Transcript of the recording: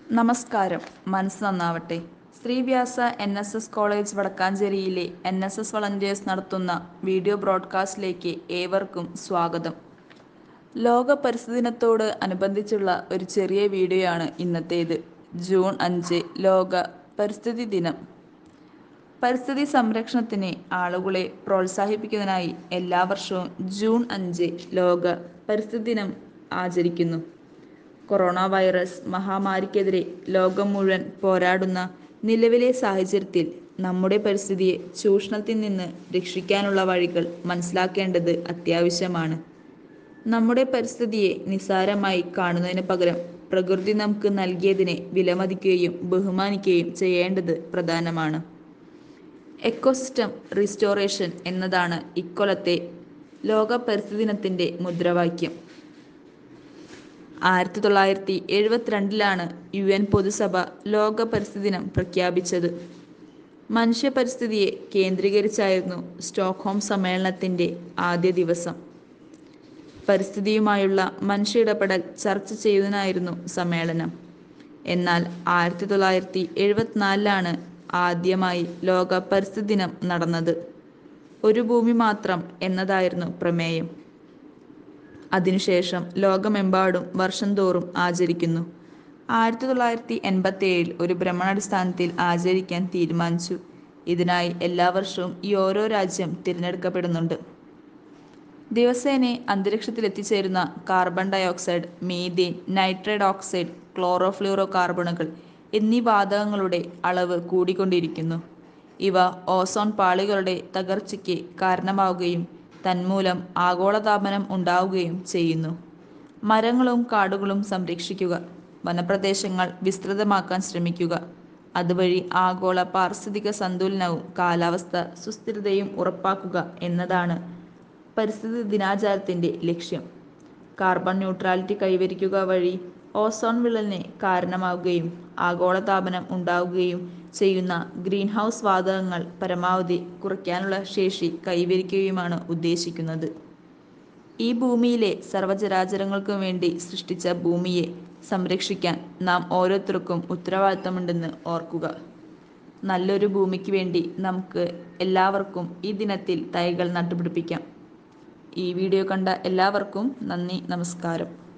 നമസ്കാരം മനസ്സ് നന്നാവട്ടെ Sreevyasa N S S college വടക്കാഞ്ചേരിയിലെ എൻ എസ് എസ് വളണ്ടിയേഴ്സ് നടത്തുന്ന വീഡിയോ ബ്രോഡ്കാസ്റ്റിലേക്ക് ഏവർക്കും സ്വാഗതം ലോക പരിസ്ഥിതി ദിനത്തോട് അനുബന്ധിച്ചുള്ള ഒരു ചെറിയ വീഡിയോയാണ് ഇന്നത്തേത് ജൂൺ അഞ്ച് ലോക പരിസ്ഥിതി ദിനം പരിസ്ഥിതി സംരക്ഷണത്തിന് ആളുകളെ പ്രോത്സാഹിപ്പിക്കുന്നതിനായി എല്ലാ വർഷവും ജൂൺ അഞ്ച് ലോക പരിസ്ഥിതി ദിനം ആചരിക്കുന്നു കൊറോണ വൈറസ് മഹാമാരിക്കെതിരെ ലോകം മുഴുവൻ പോരാടുന്ന നിലവിലെ സാഹചര്യത്തിൽ നമ്മുടെ പരിസ്ഥിതിയെ ചൂഷണത്തിൽ നിന്ന് രക്ഷിക്കാനുള്ള വഴികൾ മനസ്സിലാക്കേണ്ടത് അത്യാവശ്യമാണ് നമ്മുടെ പരിസ്ഥിതിയെ നിസ്സാരമായി കാണുന്നതിന് പകരം പ്രകൃതി നമുക്ക് നൽകിയതിനെ വിലമതിക്കുകയും ബഹുമാനിക്കുകയും ചെയ്യേണ്ടത് പ്രധാനമാണ് എക്കോസിസ്റ്റം റിസ്റ്റോറേഷൻ എന്നതാണ് ഇക്കൊല്ലത്തെ ലോക പരിസ്ഥിതി ദിനത്തിൻ്റെ മുദ്രാവാക്യം ആയിരത്തി തൊള്ളായിരത്തി എഴുപത്തിരണ്ടിലാണ് യു എൻ പൊതുസഭ ലോക പരിസ്ഥിതി ദിനം പ്രഖ്യാപിച്ചത് മനുഷ്യ പരിസ്ഥിതിയെ കേന്ദ്രീകരിച്ചായിരുന്നു സ്റ്റോക്ക്ഹോം സമ്മേളനത്തിൻ്റെ ആദ്യ ദിവസം പരിസ്ഥിതിയുമായുള്ള മനുഷ്യ ഇടപെടൽ ചർച്ച ചെയ്യുന്നതിനായിരുന്നു സമ്മേളനം എന്നാൽ ആയിരത്തി തൊള്ളായിരത്തി എഴുപത്തിനാലിലാണ് ആദ്യമായി ലോക പരിസ്ഥിതി ദിനം നടന്നത് ഒരു ഭൂമി മാത്രം എന്നതായിരുന്നു പ്രമേയം അതിനുശേഷം ലോകമെമ്പാടും വർഷം തോറും ആചരിക്കുന്നു ആയിരത്തി തൊള്ളായിരത്തി എൺപത്തി ഏഴിൽ ഒരു ഭ്രമണാടിസ്ഥാനത്തിൽ ആചരിക്കാൻ തീരുമാനിച്ചു ഇതിനായി എല്ലാ വർഷവും ഈ ഓരോ രാജ്യം തിരഞ്ഞെടുക്കപ്പെടുന്നുണ്ട് ദിവസേന അന്തരീക്ഷത്തിൽ എത്തിച്ചേരുന്ന carbon dioxide methane nitrate oxide ക്ലോറോഫ്ലൂറോ കാർബണുകൾ എന്നീ വാതകങ്ങളുടെ അളവ് കൂടിക്കൊണ്ടിരിക്കുന്നു ഇവ ഓസോൺ പാളികളുടെ തകർച്ചയ്ക്ക് കാരണമാവുകയും തന്മൂലം ആഗോളതാപനം ഉണ്ടാവുകയും ചെയ്യുന്നു മരങ്ങളും കാടുകളും സംരക്ഷിക്കുക വനപ്രദേശങ്ങൾ വിസ്തൃതമാക്കാൻ ശ്രമിക്കുക അതുവഴി ആഗോള പാരിസ്ഥിതിക സന്തുലനവും കാലാവസ്ഥ സുസ്ഥിരതയും ഉറപ്പാക്കുക എന്നതാണ് പരിസ്ഥിതി ദിനാചാരത്തിൻ്റെ ലക്ഷ്യം കാർബൺ ന്യൂട്രാലിറ്റി കൈവരിക്കുക വഴി ഓസോൺ വിള്ളലിന് കാരണമാവുകയും ആഗോളതാപനം ഉണ്ടാവുകയും ചെയ്യുന്ന ഗ്രീൻ ഹൗസ് വാതകങ്ങൾ പരമാവധി കുറയ്ക്കാനുള്ള ശേഷി കൈവരിക്കുകയുമാണ് ഉദ്ദേശിക്കുന്നത് ഈ ഭൂമിയിലെ സർവ്വചരാചരങ്ങൾക്കും വേണ്ടി സൃഷ്ടിച്ച ഭൂമിയെ സംരക്ഷിക്കാൻ നാം ഓരോരുത്തർക്കും ഉത്തരവാദിത്തമുണ്ടെന്ന് ഓർക്കുക നല്ലൊരു ഭൂമിക്ക് വേണ്ടി നമുക്ക് എല്ലാവർക്കും ഈ ദിനത്തിൽ തൈകൾ നട്ടുപിടിപ്പിക്കാം ഈ വീഡിയോ കണ്ട എല്ലാവർക്കും നന്ദി നമസ്കാരം